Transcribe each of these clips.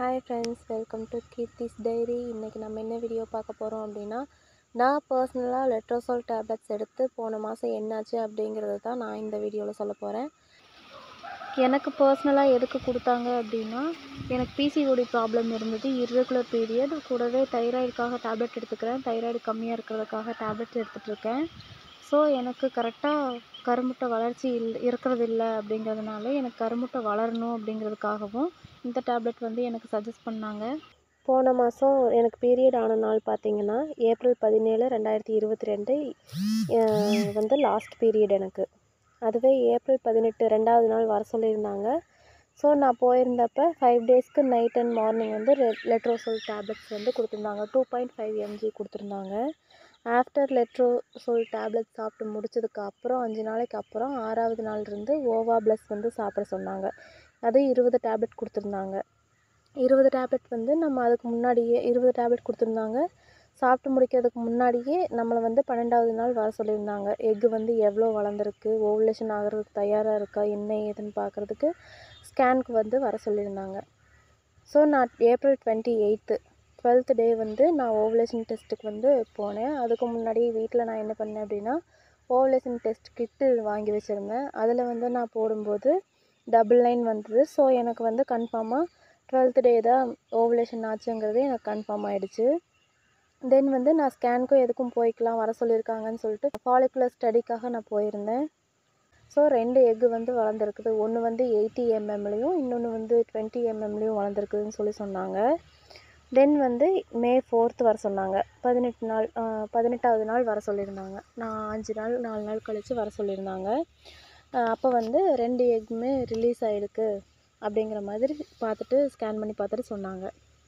hi friends welcome to Keerthi's diary இன்றைக்கி நம்ம என்ன வீடியோ பார்க்க போகிறோம் அப்படின்னா நான் பர்சனலாக லெட்ரோசோல் டேப்லெட்ஸ் எடுத்து போன மாதம் என்னாச்சு அப்படிங்கிறத தான் நான் இந்த வீடியோவில் சொல்ல போகிறேன் எனக்கு பர்சனலாக எதுக்கு கொடுத்தாங்க அப்படின்னா எனக்கு பிசிஓடி ப்ராப்ளம் இருந்தது இர்ரெகுலர் பீரியட் கூடவே தைராய்டுக்காக டேப்லெட் எடுத்துக்கிறேன் தைராய்டு கம்மியாக இருக்கிறதுக்காக டேப்லெட் எடுத்துகிட்ருக்கேன் ஸோ எனக்கு கரெக்டாக கருமுட்டை வளர்ச்சி இல் இருக்கிறது இல்லை அப்படிங்கிறதுனால எனக்கு கருமுட்டை வளரணும் அப்படிங்கிறதுக்காகவும் இந்த டேப்லெட் வந்து எனக்கு சஜஸ்ட் பண்ணாங்க போன மாதம் எனக்கு பீரியட் ஆன நாள் பார்த்தீங்கன்னா ஏப்ரல் பதினேழு ரெண்டாயிரத்தி இருபத்தி ரெண்டு வந்து லாஸ்ட் பீரியட் எனக்கு அதுவே ஏப்ரல் பதினெட்டு ரெண்டாவது நாள் வர சொல்லியிருந்தாங்க ஸோ நான் போயிருந்தப்போ ஃபைவ் டேஸ்க்கு நைட் அண்ட் மார்னிங் வந்து ரெ லெட்ரோசோல் டேப்லெட்ஸ் வந்து கொடுத்துருந்தாங்க டூ பாயிண்ட் ஃபைவ் எம்ஜி கொடுத்துருந்தாங்க ஆஃப்டர் லெட்ரோசோல் டேப்லெட் சாப்பிட்டு முடிச்சதுக்கு அப்புறம் அஞ்சு நாளைக்கு அப்புறம் ஆறாவது நாள் இருந்து ஓவா ப்ளஸ் வந்து சாப்பிட சொன்னாங்க அது இருபது டேப்லெட் கொடுத்துருந்தாங்க இருபது டேப்லெட் வந்து நம்ம அதுக்கு முன்னாடியே இருபது டேப்லெட் கொடுத்துருந்தாங்க சாப்பிட்டு முடிக்கிறதுக்கு முன்னாடியே நம்மளை வந்து பன்னெண்டாவது நாள் வர சொல்லியிருந்தாங்க எக்கு வந்து எவ்வளோ வளர்ந்துருக்கு ஓவலேஷன் ஆகிறதுக்கு தயாராக இருக்கா என்ன ஏதுன்னு பார்க்குறதுக்கு ஸ்கேனுக்கு வந்து வர சொல்லியிருந்தாங்க ஸோ நான் April twenty eighth twelfth day வந்து நான் ஓவலேஷன் டெஸ்ட்டுக்கு வந்து போனேன் அதுக்கு முன்னாடி வீட்டில் நான் என்ன பண்ணேன் அப்படின்னா ஓவலேஷன் டெஸ்ட் கிட்டு வாங்கி வச்சுருந்தேன் அதில் வந்து நான் போடும்போது டபுள் லைன் வந்தது ஸோ எனக்கு வந்து கன்ஃபார்மாக டுவெல்த் டே தான் ஓவலேஷன் ஆச்சுங்கிறது எனக்கு கன்ஃபார்ம் ஆகிடுச்சு தென் வந்து நான் ஸ்கேனுக்கும் எதுக்கும் போய்க்கலாம் வர சொல்லியிருக்காங்கன்னு சொல்லிட்டு ஃபாலிகுலர் ஸ்டடிக்காக நான் போயிருந்தேன் ஸோ ரெண்டு எக்கு வந்து வளர்ந்துருக்குது ஒன்று வந்து எயிட்டி எம்எம்லேயும் இன்னொன்று வந்து டுவெண்ட்டி எம்எம்லேயும் வளர்ந்துருக்குதுன்னு சொல்லி சொன்னாங்க தென் வந்து மே ஃபோர்த்து வர சொன்னாங்க பதினெட்டு நாள் பதினெட்டாவது நாள் வர சொல்லியிருந்தாங்க நான் அஞ்சு நாள் நாலு நாள் கழித்து வர சொல்லியிருந்தாங்க அப்போ வந்து ரெண்டு எக்குமே ரிலீஸ் ஆகிருக்கு அப்படிங்கிற மாதிரி பார்த்துட்டு ஸ்கேன் பண்ணி பார்த்துட்டு சொன்னாங்க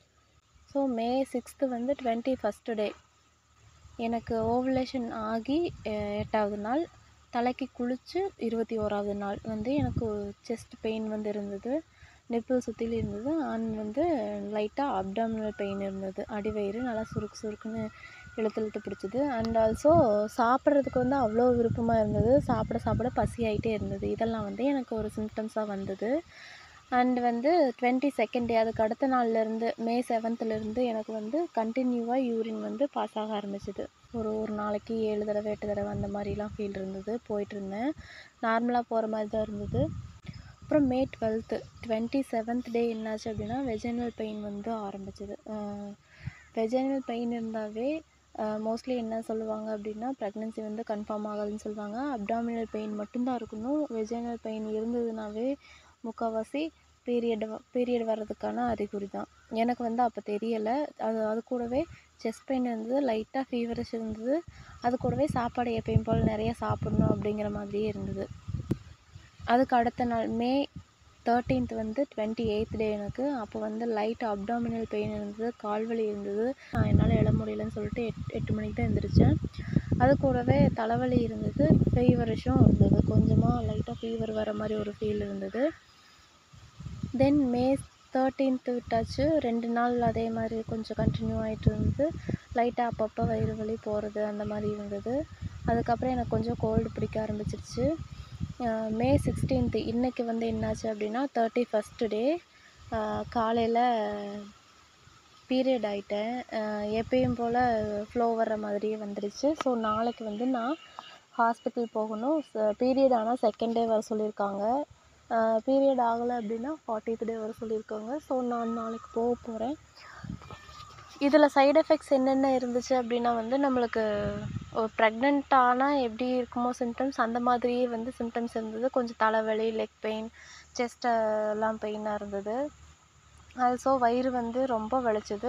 ஸோ மே சிக்ஸ்த்து வந்து டுவெண்ட்டி ஃபஸ்ட்டு டே எனக்கு ஓவலேஷன் ஆகி எட்டாவது நாள் தலைக்கு குளித்து இருபத்தி ஓராவது நாள் வந்து எனக்கு செஸ்ட் பெயின் வந்து இருந்தது நிப்பிள் சுற்றிலும் இருந்தது அண்ட் வந்து லைட்டாக அப்டாமினல் பெயின் இருந்தது அடிவயிறு நல்லா சுருக்கு சுருக்குன்னு இழுத்து இழுத்து பிடிச்சிது அண்ட் ஆல்சோ சாப்பிட்றதுக்கு வந்து அவ்வளோ விருப்பமாக இருந்தது சாப்பிட சாப்பிட பசி ஆகிட்டே இருந்தது இதெல்லாம் வந்து எனக்கு ஒரு சிம்டம்ஸாக வந்தது அண்ட் வந்து டுவெண்ட்டி செகண்ட் டே அதுக்கு அடுத்த நாள்லேருந்து மே செவன்த்துலேருந்து எனக்கு வந்து கண்டினியூவாக யூரின் வந்து பாஸ் ஆக ஆரம்பிச்சிது ஒரு ஒரு நாளைக்கு ஏழு தடவை எட்டு தடவை அந்த மாதிரிலாம் ஃபீல் இருந்தது போயிட்டுருந்தேன் நார்மலாக போகிற மாதிரி தான் இருந்தது அப்புறம் May twelfth twenty seventh day என்னாச்சு அப்படின்னா வெஜினல் பெயின் வந்து ஆரம்பிச்சிது வெஜினல் பெயின் இருந்தாவே மோஸ்ட்லி என்ன சொல்லுவாங்க அப்படின்னா ப்ரெக்னென்சி வந்து கன்ஃபார்ம் ஆகாதுன்னு சொல்லுவாங்க அப்டாமினல் பெயின் மட்டும்தான் இருக்கணும் வெஜினல் பெயின் இருந்ததுனாவே முக்கால்வாசி பீரியட் பீரியட் வர்றதுக்கான அறிகுறி தான் எனக்கு வந்து அப்போ தெரியலை அது அது கூடவே செஸ்ட் பெயின் இருந்தது லைட்டாக ஃபீவரிஷ் இருந்தது அது கூடவே சாப்பாடு எப்பயும் போல் நிறைய சாப்பிட்ணும் அப்படிங்கிற மாதிரியே இருந்தது அதுக்கு அடுத்த நாள் மே தேர்ட்டீன்த் வந்து டுவெண்ட்டி எயித் டே எனக்கு அப்போ வந்து லைட் அப்டாமினல் பெயின் இருந்தது கால்வலி இருந்தது நான் என்னால் எழ முடியலன்னு சொல்லிட்டு எட் எட்டு மணிக்கு தான் எழுந்திரிச்சேன் அது கூடவே தலைவலி இருந்தது ஃபீவரிஷும் இருந்தது கொஞ்சமாக லைட்டாக ஃபீவர் வர மாதிரி ஒரு ஃபீல் இருந்தது தென் மே தேர்ட்டீன்த்து விட்டாச்சு ரெண்டு நாள் அதே மாதிரி கொஞ்சம் கண்டினியூ ஆகிட்டு இருந்தது லைட்டாக அப்பப்போ வயிறு வலி போகிறது அந்த மாதிரி இருந்தது அதுக்கப்புறம் எனக்கு கொஞ்சம் கோல்டு பிடிக்க ஆரம்பிச்சிருச்சு மே சிக்ஸ்டீன்த்து இன்றைக்கி வந்து என்னாச்சு அப்படின்னா தேர்ட்டி ஃபஸ்ட்டு டே காலையில் பீரியட் ஆகிட்டேன் எப்பயும் போல் ஃப்ளோ வர்ற மாதிரியே வந்துடுச்சு ஸோ நாளைக்கு வந்து நான் ஹாஸ்பிட்டல் போகணும் பீரியட் ஆனால் செகண்ட் டே வர சொல்லியிருக்காங்க பீரியட் ஆகலை அப்படின்னா ஃபார்ட்டித் டே வர சொல்லியிருக்காங்க ஸோ நான் நாளைக்கு போக போகிறேன் இதில் சைடு எஃபெக்ட்ஸ் என்னென்ன இருந்துச்சு அப்படின்னா வந்து நம்மளுக்கு ப்ரெக்னென்ட் ஆனால் எப்படி இருக்குமோ சிம்டம்ஸ் அந்த மாதிரியே வந்து சிம்டம்ஸ் இருந்தது கொஞ்சம் தலைவலி லெக் பெயின் செஸ்டெல்லாம் பெயினாக இருந்தது ஆல்சோ வயிறு வந்து ரொம்ப வலிச்சது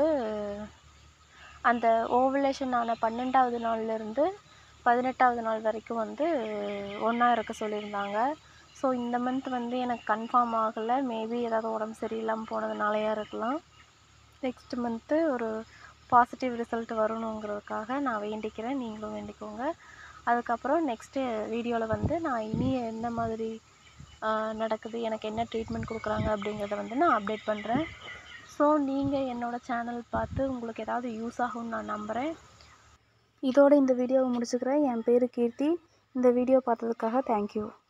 அந்த ஓவலேஷன் ஆன பன்னெண்டாவது நாள்லேருந்து பதினெட்டாவது நாள் வரைக்கும் வந்து ஒன்றா இருக்க சொல்லியிருந்தாங்க ஸோ இந்த மந்த் வந்து எனக்கு கன்ஃபார்ம் ஆகலை மேபி ஏதாவது உடம்பு சரியில்லாமல் போனதுனாலையா இருக்கலாம் நெக்ஸ்ட் மந்த்து ஒரு பாசிட்டிவ் ரிசல்ட் வரணுங்கிறதுக்காக நான் வேண்டிக்கிறேன் நீங்களும் வேண்டிக்கோங்க அதுக்கப்புறம் நெக்ஸ்ட்டு வீடியோவில் வந்து நான் இனி என்ன மாதிரி நடக்குது எனக்கு என்ன ட்ரீட்மெண்ட் கொடுக்குறாங்க அப்படிங்கிறத வந்து நான் அப்டேட் பண்ணுறேன் ஸோ நீங்கள் என்னோடய சேனல் பார்த்து உங்களுக்கு ஏதாவது யூஸ் ஆகும்னு நான் நம்புகிறேன் இதோடு இந்த வீடியோவை முடிச்சுக்கிறேன் என் பேர் கீர்த்தி இந்த வீடியோ பார்த்ததுக்காக தேங்க்யூ